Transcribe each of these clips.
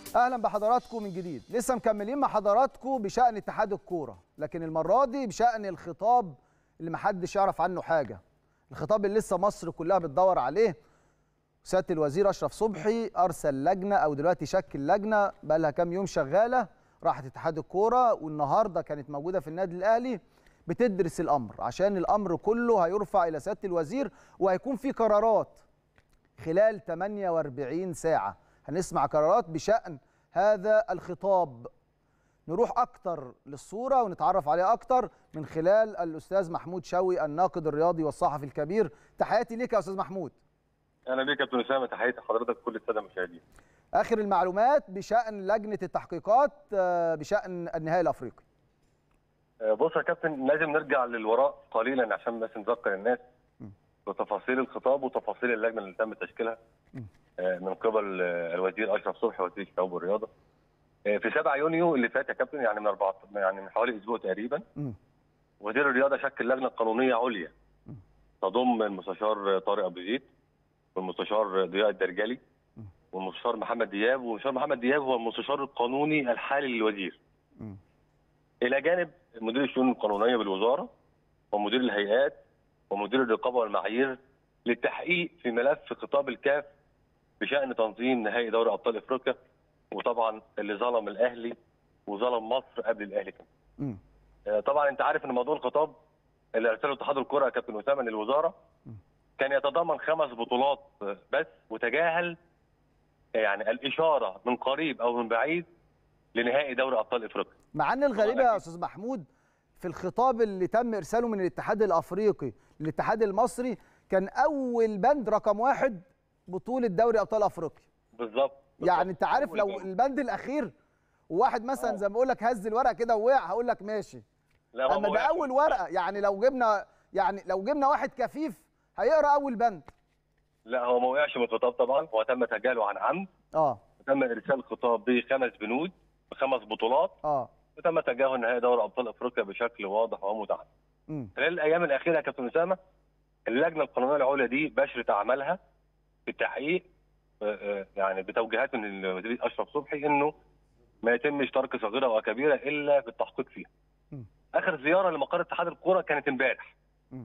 اهلا بحضراتكم من جديد لسه مكملين مع حضراتكم بشان اتحاد الكوره لكن المره دي بشان الخطاب اللي محدش يعرف عنه حاجه الخطاب اللي لسه مصر كلها بتدور عليه سياده الوزير اشرف صبحي ارسل لجنه او دلوقتي شكل لجنه بقى لها كام يوم شغاله راحت اتحاد الكوره والنهارده كانت موجوده في النادي الاهلي بتدرس الامر عشان الامر كله هيرفع الى سياده الوزير وهيكون في قرارات خلال 48 ساعه هنسمع قرارات بشان هذا الخطاب نروح اكتر للصوره ونتعرف عليها اكتر من خلال الاستاذ محمود شوقي الناقد الرياضي والصحفي الكبير تحياتي ليك يا استاذ محمود اهلا بيك يا كابتن اسامه تحياتي لحضرتك كل الساده المشاهدين اخر المعلومات بشان لجنه التحقيقات آه، بشان النهائي الافريقي آه، بص يا كابتن لازم نرجع للوراء قليلا عشان بس نذكر الناس بتفاصيل الخطاب وتفاصيل اللجنه اللي تم تشكيلها آه، من قبل آه، الوزير اشرف صبحي وزير الشباب والرياضه آه، في 7 يونيو اللي فات يا كابتن يعني من أربعة يعني من حوالي اسبوع تقريبا مم. وزير الرياضه شكل لجنه قانونيه عليا تضم المستشار طارق ابو زيد والمستشار ضياء الدرجالي والمستشار محمد دياب والمستشار محمد دياب هو المستشار القانوني الحالي للوزير مم. الى جانب مدير الشؤون القانونيه بالوزاره ومدير الهيئات ومدير الرقابه والمعايير للتحقيق في ملف خطاب الكاف بشان تنظيم نهائي دوري ابطال افريقيا وطبعا اللي ظلم الاهلي وظلم مصر قبل الاهلي كمان. مم. آه، طبعا انت عارف ان موضوع الخطاب اللي ارسله اتحاد الكره يا كابتن اسامه للوزاره كان يتضمن خمس بطولات آه، بس وتجاهل آه، يعني الاشاره من قريب او من بعيد لنهائي دوري ابطال افريقيا. مع ان الغريبه يا أكيد. استاذ محمود في الخطاب اللي تم ارساله من الاتحاد الافريقي للاتحاد المصري كان اول بند رقم واحد بطوله دوري ابطال افريقيا بالظبط يعني انت عارف أول لو بند. البند الاخير وواحد مثلا آه. زي ما بقول لك هز الورقه كده ووقع هقول لك ماشي لا هو اما ده وقع. اول ورقه يعني لو جبنا يعني لو جبنا واحد كفيف هيقرا اول بند لا هو ما وقعش من الخطاب طبعا هو تم تجاهله عن عمد اه وتم ارسال خطاب بخمس بنود بخمس بطولات اه وتم تجاهل نهائي دوري ابطال افريقيا بشكل واضح ومتعدد. امم خلال الايام الاخيره يا كابتن اسامه اللجنه القانونيه العليا دي بشرت اعمالها في التحقيق آه، آه، يعني بتوجيهات من الوزير اشرف صبحي انه ما يتمش ترك صغيره وكبيره الا بالتحقيق فيها. مم. اخر زياره لمقر اتحاد الكوره كانت امبارح. مم.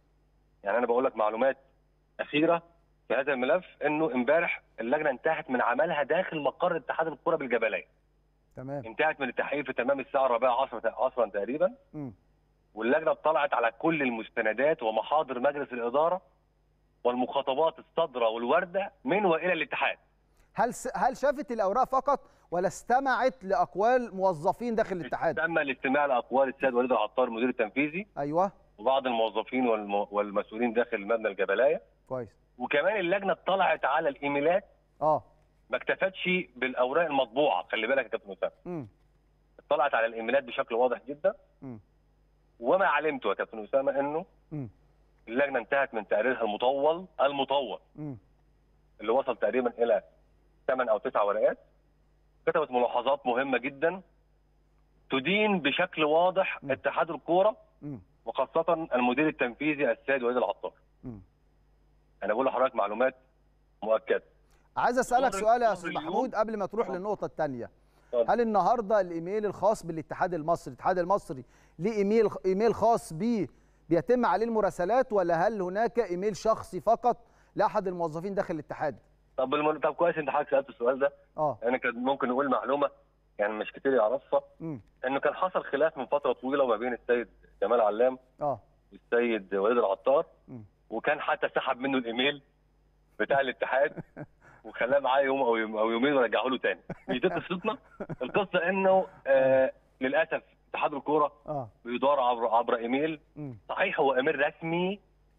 يعني انا بقول لك معلومات اخيره في هذا الملف انه امبارح اللجنه انتهت من عملها داخل مقر اتحاد الكوره بالجبليه. تمام انتهت من التحقيق في تمام الساعه الرابعه عصرا عصرا تقريبا امم واللجنه اطلعت على كل المستندات ومحاضر مجلس الاداره والمخاطبات الصادره والوارده من والى الاتحاد. هل س... هل شافت الاوراق فقط ولا استمعت لاقوال موظفين داخل الاتحاد تم الاستماع لاقوال السيد وليد العطار المدير التنفيذي ايوه وبعض الموظفين والم... والمسؤولين داخل مبنى الجبلايه كويس وكمان اللجنه اطلعت على الايميلات اه ما اكتفتش بالاوراق المطبوعه خلي بالك يا كابتن اسامه امم اطلعت على الايميلات بشكل واضح جدا امم وما علمته يا كابتن اسامه انه امم اللجنه انتهت من تقريرها المطول المطول امم اللي وصل تقريبا الى ثمان او تسع ورقات كتبت ملاحظات مهمه جدا تدين بشكل واضح م. اتحاد الكوره امم وخاصه المدير التنفيذي السيد وليد العطار امم انا بقول لحضرتك معلومات مؤكده عايز اسالك دور- سؤال يا دور استاذ اليوم- محمود قبل ما تروح اتفضل. للنقطه الثانيه اتفضل. هل النهارده الايميل الخاص بالاتحاد المصري الاتحاد المصري ليه ايميل ايميل خاص بيه بيتم عليه المراسلات ولا هل هناك ايميل شخصي فقط لاحد الموظفين داخل الاتحاد طب بالم... طب كويس انت حضرتك سالت السؤال ده اه انا كان ممكن نقول معلومه يعني مش كتير يعرفها امم انه كان حصل خلاف من فتره طويله ما بين السيد جمال علام اه والسيد وليد العطار مم. وكان حتى سحب منه الايميل بتاع الاتحاد وخلاه معاه يوم او يوم او يومين ورجعه له تاني مش دي قصتنا القصه انه آه للاسف اتحاد الكوره اه بيدار عبر عبر ايميل امم صحيح هو ايميل رسمي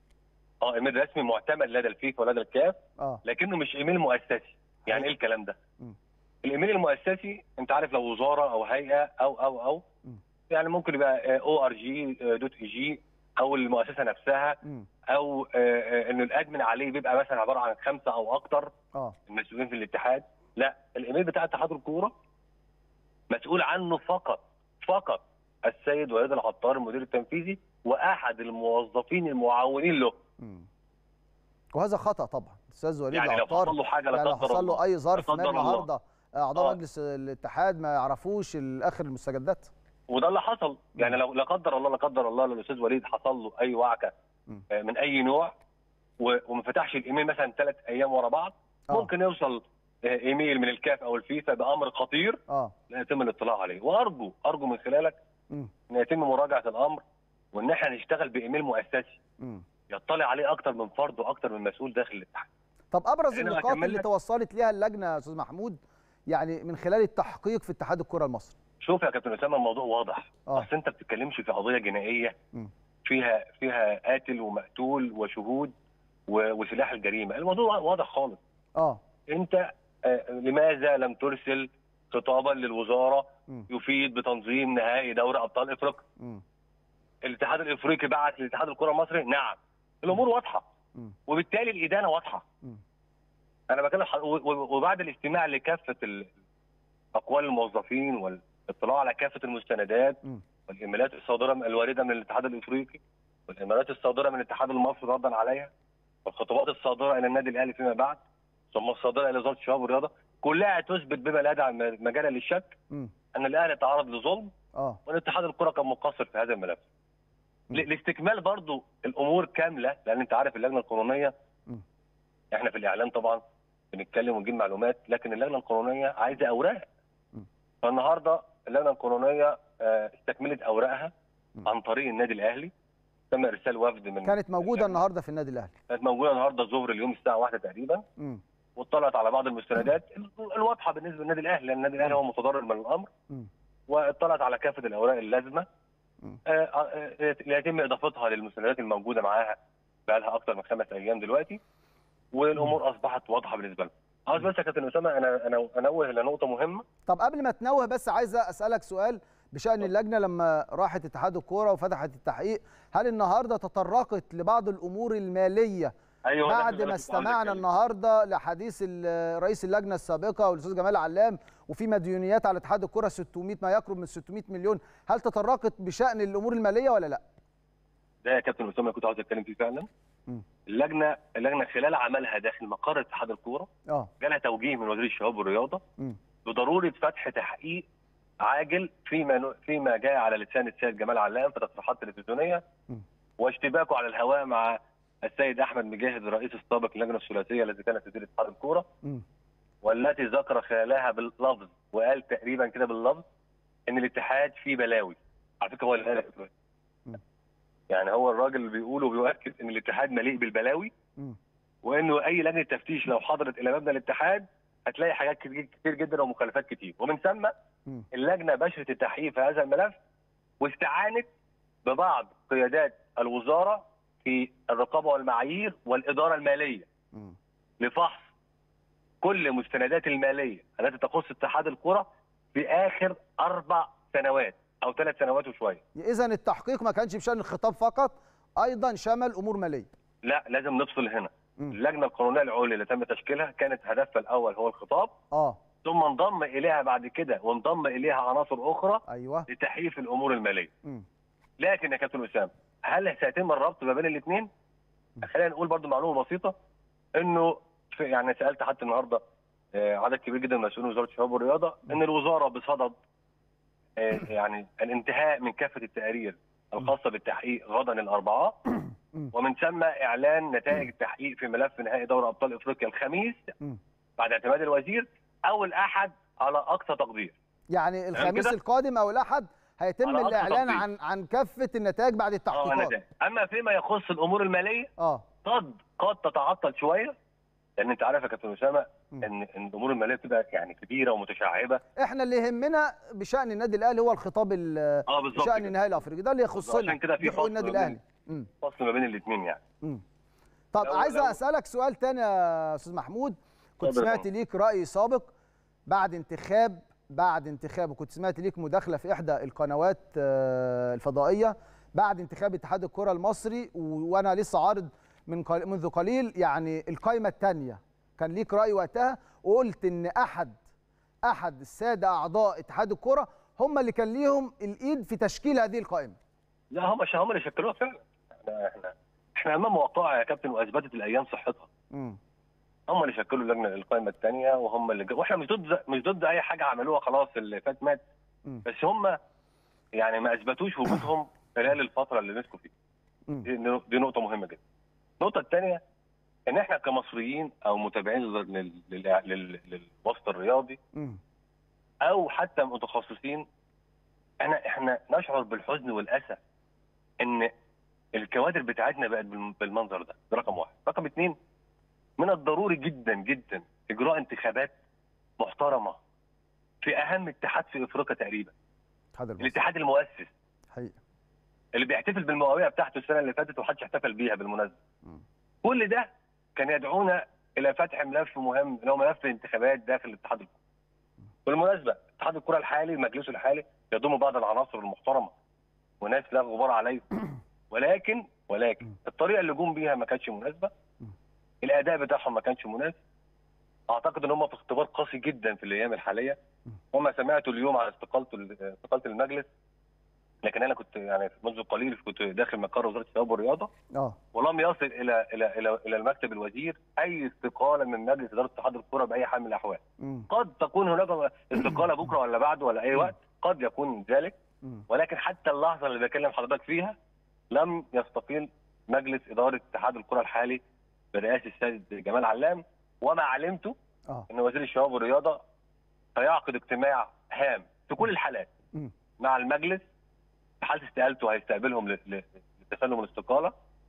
اه ايميل رسمي معتمد لدى الفيفا ولدى الكاف اه لكنه مش ايميل مؤسسي يعني ايه الكلام ده مم. الايميل المؤسسي انت عارف لو وزاره او هيئه او او او مم. يعني ممكن يبقى او ار جي دوت اي جي او المؤسسه نفسها امم او آه، آه، انه الادمن عليه بيبقى مثلا عباره عن خمسه او اكتر اه المسؤولين في الاتحاد لا الايميل بتاع اتحاد الكوره مسؤول عنه فقط فقط السيد وليد العطار المدير التنفيذي واحد الموظفين المعاونين له مم. وهذا خطا طبعا استاذ وليد يعني لو العطار حصل له حاجه لا يعني لو قدر حصل له الله اي ظرف لا ما قدر الله. النهارده اعضاء آه. مجلس الاتحاد ما يعرفوش اخر المستجدات وده اللي حصل يعني لو لا قدر الله لا قدر الله لو الاستاذ وليد حصل له اي وعكه مم. آه، من اي نوع و- وما فتحش الايميل مثلا ثلاث ايام ورا بعض آه. ممكن يوصل آه، ايميل من الكاف او الفيفا بامر خطير اه لا يتم الاطلاع عليه وارجو ارجو من خلالك مم. ان يتم مراجعه الامر وان احنا نشتغل بايميل مؤسسي مم. يطلع عليه اكتر من فرد واكتر من مسؤول داخل الاتحاد طب ابرز أنا النقاط هكمل اللي لك. توصلت ليها اللجنه يا استاذ محمود يعني من خلال التحقيق في اتحاد الكره المصري شوف يا كابتن اسامه الموضوع واضح آه. اصل انت بتتكلمش في قضيه جنائيه مم. فيها فيها قاتل ومقتول وشهود و- وسلاح الجريمه الموضوع واضح خالص اه انت آه، لماذا لم ترسل خطابا للوزاره مم. يفيد بتنظيم نهائي دوري ابطال افريقيا مم. الاتحاد الافريقي بعت للاتحاد الكره المصري نعم الامور واضحه مم. وبالتالي الادانه واضحه مم. انا بكلم حض- و- و- وبعد الاستماع لكافه ال- اقوال الموظفين والاطلاع على كافه المستندات مم. والايميلات الصادره من- الوارده من الاتحاد الافريقي والايميلات الصادره من الاتحاد المصري ردا عليها والخطوات الصادره الى النادي الاهلي فيما بعد ثم الصادره الى وزاره الشباب والرياضه كلها تثبت بما لا يدع مجال للشك مم. ان الاهلي تعرض لظلم اه وان اتحاد الكره كان مقصر في هذا الملف. مم. ل- لاستكمال برضو الامور كامله لان انت عارف اللجنه القانونيه مم. احنا في الاعلام طبعا بنتكلم ونجيب معلومات لكن اللجنه القانونيه عايزه اوراق. مم. فالنهارده اللجنه القانونيه آه، استكملت اوراقها مم. عن طريق النادي الاهلي تم ارسال وفد من كانت موجوده النهارده في النادي الاهلي كانت موجوده النهارده الظهر اليوم الساعه 1 تقريبا مم. واطلعت على بعض المستندات الواضحه بالنسبه للنادي الاهلي لان النادي الاهلي هو متضرر من الامر مم. واطلعت على كافه الاوراق اللازمه مم. آه، آه، آه، يتم اضافتها للمستندات الموجوده معاها بقى لها اكثر من خمس ايام دلوقتي والامور اصبحت واضحه بالنسبه لنا. عاوز بس يا كابتن اسامه انا انا انوه لنقطه مهمه طب قبل ما تنوه بس عايز اسالك سؤال بشان اللجنه لما راحت اتحاد الكوره وفتحت التحقيق هل النهارده تطرقت لبعض الامور الماليه ايوه ده بعد اللي ما أنا كنت عاوز استمعنا أتكلم. النهارده لحديث ال- رئيس اللجنه السابقه والاستاذ جمال علام وفي مديونيات على اتحاد الكره 600 ما يقرب من 600 مليون هل تطرقت بشان الامور الماليه ولا لا ده يا كابتن اسامه كنت عاوز اتكلم فيه فعلا مم. اللجنه اللجنه خلال عملها داخل مقر اتحاد الكوره اه جالها توجيه من وزير الشباب والرياضه مم. بضروره فتح تحقيق عاجل فيما نو- فيما جاء على لسان السيد جمال علام في تصريحات تلفزيونيه مم. واشتباكه على الهواء مع السيد احمد مجاهد الرئيس السابق للجنه الثلاثيه التي كانت تدير اتحاد الكوره مم. والتي ذكر خلالها باللفظ وقال تقريبا كده باللفظ ان الاتحاد فيه بلاوي على فكره هو اللي قال كده. مم. يعني هو الراجل اللي بيقول وبيؤكد ان الاتحاد مليء بالبلاوي مم. وانه اي لجنه تفتيش لو حضرت الى مبنى الاتحاد هتلاقي حاجات كتير كتير جدا ومخالفات كتير ومن ثم مم. اللجنه بشرت التحقيق في هذا الملف واستعانت ببعض قيادات الوزاره في الرقابه والمعايير والاداره الماليه مم. لفحص كل مستندات الماليه التي تخص اتحاد الكره في اخر اربع سنوات او ثلاث سنوات وشويه اذا التحقيق ما كانش بشان الخطاب فقط ايضا شمل امور ماليه لا لازم نفصل هنا مم. اللجنه القانونيه العليا اللي تم تشكيلها كانت هدفها الاول هو الخطاب اه ثم انضم اليها بعد كده وانضم اليها عناصر اخرى ايوه لتحقيق الامور الماليه مم. لكن يا كابتن اسامه هل سيتم الربط ما بين الاثنين خلينا نقول برضو معلومه بسيطه انه في يعني سالت حتى النهارده آه، عدد كبير جدا من مسؤولين وزاره الشباب والرياضه ان الوزاره بصدد آه، يعني الانتهاء من كافه التقارير الخاصه بالتحقيق غدا الاربعاء مم. ومن ثم اعلان نتائج التحقيق في ملف نهائي دوري ابطال افريقيا الخميس مم. بعد اعتماد الوزير او الاحد على اقصى تقدير يعني الخميس كده؟ القادم او الاحد هيتم على أقصى الاعلان تقدير. عن عن كافه النتائج بعد اه التحقيقات نتائج اما فيما يخص الامور الماليه اه قد قد تتعطل شويه لان انت عارف يا كابتن اسامه مم. ان ان الامور الماليه بتبقى يعني كبيره ومتشعبه احنا اللي يهمنا بشان النادي الاهلي هو الخطاب ال- اه بالظبط بشان كده. النهائي الافريقي ده اللي يخصنا عشان كده في دي حقوق فصل النادي ما بين- الاهلي مم. فصل ما بين الاثنين يعني مم. طب لو- عايز لو- اسالك سؤال تاني يا استاذ محمود كنت اتفضل يا سمعت فندم. ليك راي سابق بعد انتخاب بعد انتخاب وكنت سمعت ليك مداخله في احدى القنوات آه، الفضائيه بعد انتخاب اتحاد الكره المصري و- وانا لسه عارض من قل- منذ قليل يعني القائمه الثانيه كان ليك راي وقتها وقلت ان احد احد الساده اعضاء اتحاد الكره هم اللي كان ليهم الايد في تشكيل هذه القائمه لا هم هم اللي شكلوها فعلا احنا احنا احنا امام وقائع يا كابتن واثبتت الايام صحتها امم هم اللي شكلوا اللجنه القائمه الثانيه وهم اللي جا... واحنا مش ضد مش ضد اي حاجه عملوها خلاص اللي فات مات مم. بس هم يعني ما اثبتوش وجودهم خلال الفتره اللي مسكوا فيها مم. دي, دي نقطه مهمه جدا النقطه الثانيه ان احنا كمصريين او متابعين لل- لل- لل- لل- للوسط الرياضي مم. او حتى متخصصين احنا احنا نشعر بالحزن والاسى ان الكوادر بتاعتنا بقت بالم- بالمنظر ده ده رقم واحد رقم اثنين من الضروري جدا جدا اجراء انتخابات محترمه في اهم اتحاد في افريقيا تقريبا الاتحاد المصري الاتحاد المؤسس حقيقه اللي بيحتفل بالمئويه بتاعته السنه اللي فاتت ومحدش احتفل بيها بالمناسبه مم. كل ده كان يدعونا الى فتح ملف مهم اللي هو ملف الانتخابات داخل الاتحاد الكره بالمناسبه اتحاد الكره الحالي مجلسه الحالي يضم بعض العناصر المحترمه وناس لا غبار عليه ولكن ولكن الطريقه اللي جم بيها ما كانتش مناسبه الاداء بتاعهم ما كانش مناسب اعتقد ان هم في اختبار قاسي جدا في الايام الحاليه وما سمعته اليوم عن استقالته استقاله المجلس لكن انا كنت يعني منذ قليل كنت داخل مقر وزاره الشباب والرياضه اه ولم يصل الى الى الى الى المكتب الوزير اي استقاله من مجلس اداره اتحاد الكره باي حال من الاحوال مم. قد تكون هناك استقاله بكره ولا بعده ولا اي وقت قد يكون ذلك مم. ولكن حتى اللحظه اللي بكلم حضرتك فيها لم يستقيل مجلس اداره اتحاد الكره الحالي برئاسه السيد جمال علام وما علمته اه ان وزير الشباب والرياضه سيعقد اجتماع هام في كل الحالات مم. مع المجلس في حاله استقالته هيستقبلهم ل- ل- لتسلم الاستقاله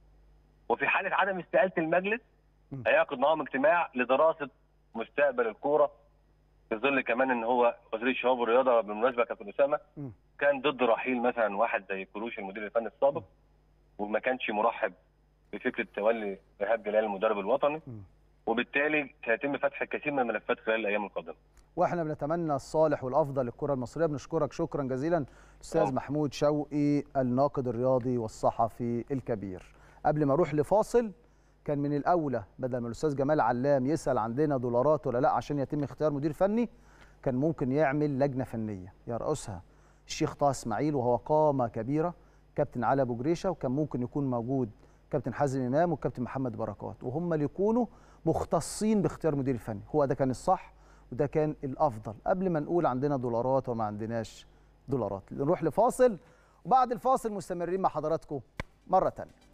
وفي حاله عدم استقاله المجلس مم. هيعقد معاهم اجتماع لدراسه مستقبل الكوره في ظل كمان ان هو وزير الشباب والرياضه بالمناسبه كابتن اسامه مم. كان ضد رحيل مثلا واحد زي كروش المدير الفني السابق وما كانش مرحب بفكره تولي ايهاب جلال المدرب الوطني مم. وبالتالي سيتم فتح الكثير من الملفات خلال الايام القادمه واحنا بنتمنى الصالح والافضل للكره المصريه بنشكرك شكرا جزيلا استاذ أوه. محمود شوقي الناقد الرياضي والصحفي الكبير قبل ما اروح لفاصل كان من الاولى بدل ما الاستاذ جمال علام يسال عندنا دولارات ولا لا عشان يتم اختيار مدير فني كان ممكن يعمل لجنه فنيه يرأسها الشيخ طه اسماعيل وهو قامه كبيره كابتن علي ابو جريشه وكان ممكن يكون موجود كابتن حازم امام والكابتن محمد بركات وهم اللي يكونوا مختصين باختيار مدير فني هو ده كان الصح وده كان الافضل قبل ما نقول عندنا دولارات وما عندناش دولارات نروح لفاصل وبعد الفاصل مستمرين مع حضراتكم مره تانية